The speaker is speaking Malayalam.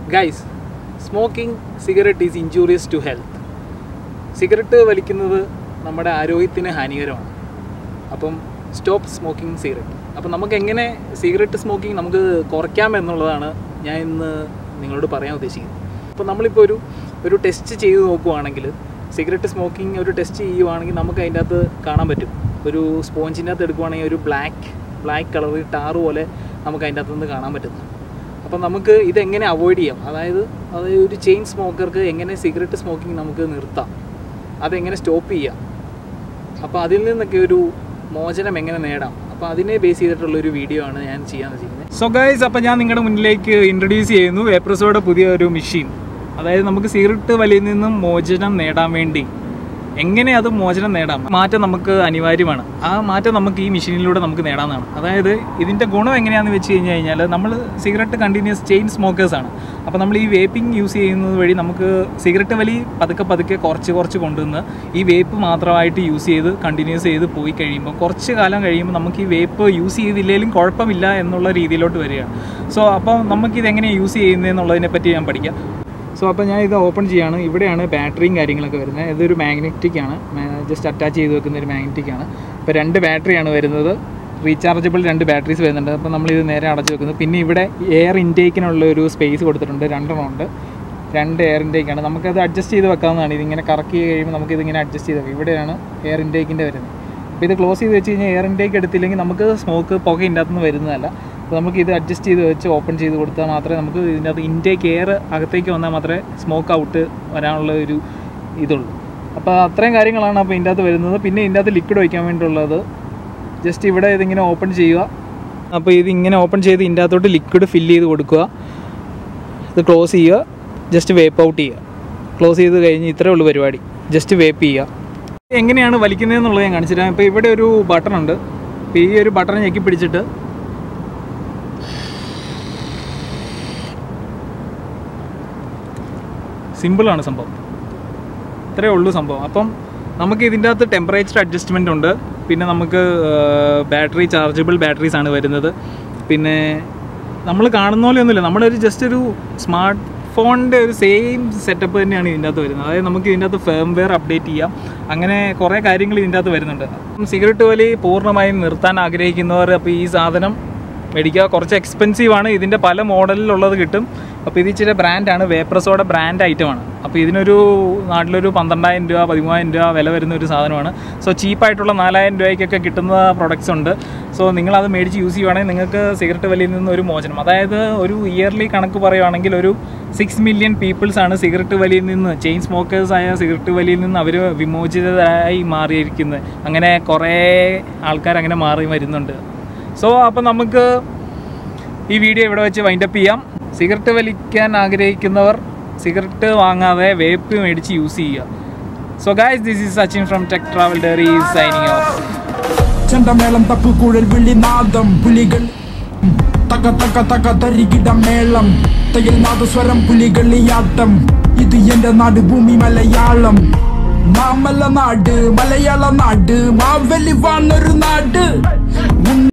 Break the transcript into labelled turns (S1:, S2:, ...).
S1: guys smoking cigarette is injurious to health cigarette വലിക്കുന്നത് നമ്മുടെ ആരോഗ്യത്തിന് ഹാനികരമാണ് അപ്പം സ്റ്റോപ്പ് സ്മോക്കിംഗ് സിഗരറ്റ് അപ്പം നമുക്ക് എങ്ങനെ സിഗരറ്റ് സ്മോക്കിംഗ് നമുക്ക് കുറയ്ക്കാം എന്നുള്ളതാണ് ഞാൻ ഇന്ന് നിങ്ങളോട് പറയാൻ ഉദ്ദേശിക്കുന്നത് അപ്പോൾ നമ്മളിപ്പോൾ ഒരു ഒരു ടെസ്റ്റ് ചെയ്ത് നോക്കുവാണെങ്കിൽ സിഗരറ്റ് സ്മോക്കിംഗ് ഒരു ടെസ്റ്റ് ചെയ്യുവാണെങ്കിൽ നമുക്ക് അതിൻ്റെ അകത്ത് കാണാൻ പറ്റും ഒരു സ്പോഞ്ചിൻ്റെ അകത്ത് എടുക്കുവാണെങ്കിൽ ഒരു ബ്ലാക്ക് ബ്ലാക്ക് കളർ ടാറ് പോലെ നമുക്ക് അതിൻ്റെ അകത്ത് നിന്ന് കാണാൻ പറ്റുന്നു അപ്പം നമുക്ക് ഇതെങ്ങനെ അവോയ്ഡ് ചെയ്യാം അതായത് അതായത് ഒരു ചെയിൻ സ്മോക്കർക്ക് എങ്ങനെ സിഗരറ്റ് സ്മോക്കിംഗ് നമുക്ക് നിർത്താം അതെങ്ങനെ സ്റ്റോപ്പ് ചെയ്യാം അപ്പോൾ അതിൽ നിന്നൊക്കെ ഒരു മോചനം എങ്ങനെ നേടാം അപ്പോൾ അതിനെ ബേസ് ചെയ്തിട്ടുള്ള ഒരു വീഡിയോ ആണ് ഞാൻ ചെയ്യാൻ ചെയ്യുന്നത് സോ ഗൈസ് അപ്പോൾ ഞാൻ നിങ്ങളുടെ മുന്നിലേക്ക് ഇൻട്രൊഡ്യൂസ് ചെയ്യുന്നു എപ്രസോഡ് പുതിയ ഒരു മെഷീൻ അതായത് നമുക്ക് സിഗരറ്റ് വലിയിൽ നിന്നും മോചനം നേടാൻ വേണ്ടി എങ്ങനെ അത് മോചനം നേടാം മാറ്റം നമുക്ക് അനിവാര്യമാണ് ആ മാറ്റം നമുക്ക് ഈ മെഷീനിലൂടെ നമുക്ക് നേടാവുന്നതാണ് അതായത് ഇതിൻ്റെ ഗുണം എങ്ങനെയാണെന്ന് വെച്ച് കഴിഞ്ഞ് കഴിഞ്ഞാൽ നമ്മൾ സിഗരറ്റ് കണ്ടിന്യൂസ് ചെയിൻ സ്മോക്കേഴ്സാണ് അപ്പോൾ നമ്മൾ ഈ വേപ്പിംഗ് യൂസ് ചെയ്യുന്നത് വഴി നമുക്ക് സിഗരറ്റ് വലി പതുക്കെ പതുക്കെ കുറച്ച് കുറച്ച് കൊണ്ടുവന്ന് ഈ വേപ്പ് മാത്രമായിട്ട് യൂസ് ചെയ്ത് കണ്ടിന്യൂസ് ചെയ്ത് പോയി കഴിയുമ്പോൾ കുറച്ച് കാലം കഴിയുമ്പോൾ നമുക്ക് ഈ വേപ്പ് യൂസ് ചെയ്തില്ലെങ്കിലും കുഴപ്പമില്ല എന്നുള്ള രീതിയിലോട്ട് വരികയാണ് സോ അപ്പോൾ നമുക്കിത് എങ്ങനെയാണ് യൂസ് ചെയ്യുന്നതെന്നുള്ളതിനെ പറ്റി ഞാൻ പഠിക്കാം സോ അപ്പോൾ ഞാൻ ഇത് ഓപ്പൺ ചെയ്യാണ് ഇവിടെയാണ് ബാറ്ററിയും കാര്യങ്ങളൊക്കെ വരുന്നത് ഇതൊരു മാഗ്നറ്റിക് ആണ് ജസ്റ്റ് അറ്റാച്ച് ചെയ്ത് വെക്കുന്ന ഒരു മാഗ്നറ്റിക് ആണ് ഇപ്പോൾ രണ്ട് ബാറ്ററിയാണ് വരുന്നത് റീചാർജബിൾ രണ്ട് ബാറ്ററീസ് വരുന്നുണ്ട് അപ്പോൾ നമ്മളിത് നേരെ അടച്ചു വെക്കുന്നത് പിന്നെ ഇവിടെ എയർ ഇൻടേക്കിനുള്ള ഒരു സ്പേസ് കൊടുത്തിട്ടുണ്ട് രണ്ടെണ്ണം ഉണ്ട് രണ്ട് എയർ ഇൻടേക്കാണ് നമുക്കത് അഡ്ജസ്റ്റ് ചെയ്ത് വെക്കാവുന്നതാണ് ഇതിങ്ങനെ കറക്കി കഴിയുമ്പോൾ നമുക്കിതിങ്ങനെ അഡ്ജസ്റ്റ് ചെയ്ത് വെക്കാം ഇവിടെയാണ് എയർ ഇൻടേക്കിൻ്റെ വരുന്നത് അപ്പോൾ ഇത് ക്ലോസ് ചെയ്ത് വെച്ച് കഴിഞ്ഞാൽ എയർ ഇൻടേക്ക് എടുത്തില്ലെങ്കിൽ നമുക്ക് സ്മോക്ക് പുക ഇതിൻ്റെ അകത്തുനിന്ന് വരുന്നതല്ല അപ്പോൾ നമുക്ക് ഇത് അഡ്ജസ്റ്റ് ചെയ്ത് വെച്ച് ഓപ്പൺ ചെയ്ത് കൊടുത്താൽ മാത്രമേ നമുക്ക് ഇതിൻ്റെ അകത്ത് ഇൻടേക്ക് എയർ അകത്തേക്ക് വന്നാൽ മാത്രമേ സ്മോക്ക് ഔട്ട് വരാനുള്ള ഒരു ഇതുള്ളൂ അപ്പോൾ അത്രയും കാര്യങ്ങളാണ് അപ്പോൾ ഇതിൻ്റെ അകത്ത് വരുന്നത് പിന്നെ ഇതിൻ്റെ അകത്ത് ലിക്വിഡ് ഒഴിക്കാൻ വേണ്ടിയുള്ളത് ജസ്റ്റ് ഇവിടെ ഇതിങ്ങനെ ഓപ്പൺ ചെയ്യുക അപ്പോൾ ഇത് ഇങ്ങനെ ഓപ്പൺ ചെയ്ത് ഇതിൻ്റെ അകത്തോട്ട് ലിക്വിഡ് ഫില്ല് ചെയ്ത് കൊടുക്കുക ഇത് ക്ലോസ് ചെയ്യുക ജസ്റ്റ് വേപ്പ് ഔട്ട് ചെയ്യുക ക്ലോസ് ചെയ്ത് കഴിഞ്ഞ് ഇത്രേ ഉള്ളൂ പരിപാടി ജസ്റ്റ് വേപ്പ് ചെയ്യുക എങ്ങനെയാണ് വലിക്കുന്നതെന്നുള്ളത് ഞാൻ കാണിച്ചു തരാം ഇപ്പോൾ ഇവിടെ ഒരു ബട്ടൺ ഉണ്ട് അപ്പോൾ ഈ ഒരു ബട്ടൺ ഞെക്കി പിടിച്ചിട്ട് സിമ്പിളാണ് സംഭവം ഇത്രയേ ഉള്ളൂ സംഭവം അപ്പം നമുക്ക് ഇതിൻ്റെ അകത്ത് ടെമ്പറേച്ചർ അഡ്ജസ്റ്റ്മെൻ്റ് ഉണ്ട് പിന്നെ നമുക്ക് ബാറ്ററി ചാർജബിൾ ബാറ്ററീസ് ആണ് വരുന്നത് പിന്നെ നമ്മൾ കാണുന്ന പോലെ ഒന്നുമില്ല നമ്മുടെ ഒരു ജസ്റ്റ് ഒരു സ്മാർട്ട് ഫോണിൻ്റെ ഒരു സെയിം സെറ്റപ്പ് തന്നെയാണ് ഇതിൻ്റെ അകത്ത് വരുന്നത് അതായത് നമുക്ക് ഇതിൻ്റെ അകത്ത് ഫേംവെയർ അപ്ഡേറ്റ് ചെയ്യാം അങ്ങനെ കുറേ കാര്യങ്ങൾ ഇതിൻ്റെ അകത്ത് വരുന്നുണ്ട് സിഗരറ്റ് വലി പൂർണ്ണമായും നിർത്താൻ ആഗ്രഹിക്കുന്നവർ അപ്പോൾ ഈ സാധനം മേടിക്കുക കുറച്ച് എക്സ്പെൻസീവ് ആണ് ഇതിൻ്റെ പല മോഡലിലുള്ളത് കിട്ടും അപ്പോൾ ഇത് ഇച്ചിരി ബ്രാൻഡാണ് വേപ്രസോടെ ബ്രാൻഡ് ഐറ്റമാണ് അപ്പോൾ ഇതിനൊരു നാട്ടിലൊരു പന്ത്രണ്ടായിരം രൂപ പതിമൂവായിരം രൂപ വില വരുന്ന ഒരു സാധനമാണ് സോ ചീപ്പായിട്ടുള്ള നാലായിരം രൂപയ്ക്കൊക്കെ കിട്ടുന്ന പ്രൊഡക്ട്സ് ഉണ്ട് സോ നിങ്ങളത് മേടിച്ച് യൂസ് ചെയ്യുവാണെങ്കിൽ നിങ്ങൾക്ക് സിഗരറ്റ് വലിയിൽ നിന്ന് ഒരു മോചനം അതായത് ഒരു ഇയർലി കണക്ക് പറയുവാണെങ്കിൽ ഒരു സിക്സ് മില്യൺ പീപ്പിൾസ് ആണ് സിഗരറ്റ് വലിയിൽ നിന്ന് ചെയിൻ സ്മോക്കേഴ്സ് ആയ സിഗരറ്റ് വലിയിൽ നിന്ന് അവർ വിമോചിതരായി മാറിയിരിക്കുന്നത് അങ്ങനെ കുറേ ആൾക്കാർ അങ്ങനെ മാറി വരുന്നുണ്ട് സോ അപ്പോൾ നമുക്ക് ഈ വീഡിയോ ഇവിടെ വെച്ച് വൈൻഡപ്പ് ചെയ്യാം സിഗരറ്റ് വലിക്കാൻ ആഗ്രഹിക്കുന്നവർ സിഗരറ്റ് വാങ്ങാതെ വേപ്പ് മേടിച്ച് യൂസ് ചെയ്യുക so guys this is Sachin from Tech Travel Diary signing off
S2: ചെണ്ടമേളം തപ്പുകൂഴൽ വിളിനാദം പുലികൾ തക തക തക തരികിട മേളം തയ്യൽ നാദസ്വരം പുലികളിയാട്ടം ഇത് എന്റെ നാട് ഭൂമി മലയാളം മാമല നാട് മലയാള നാട് മാവലി വാണൊരു നാട്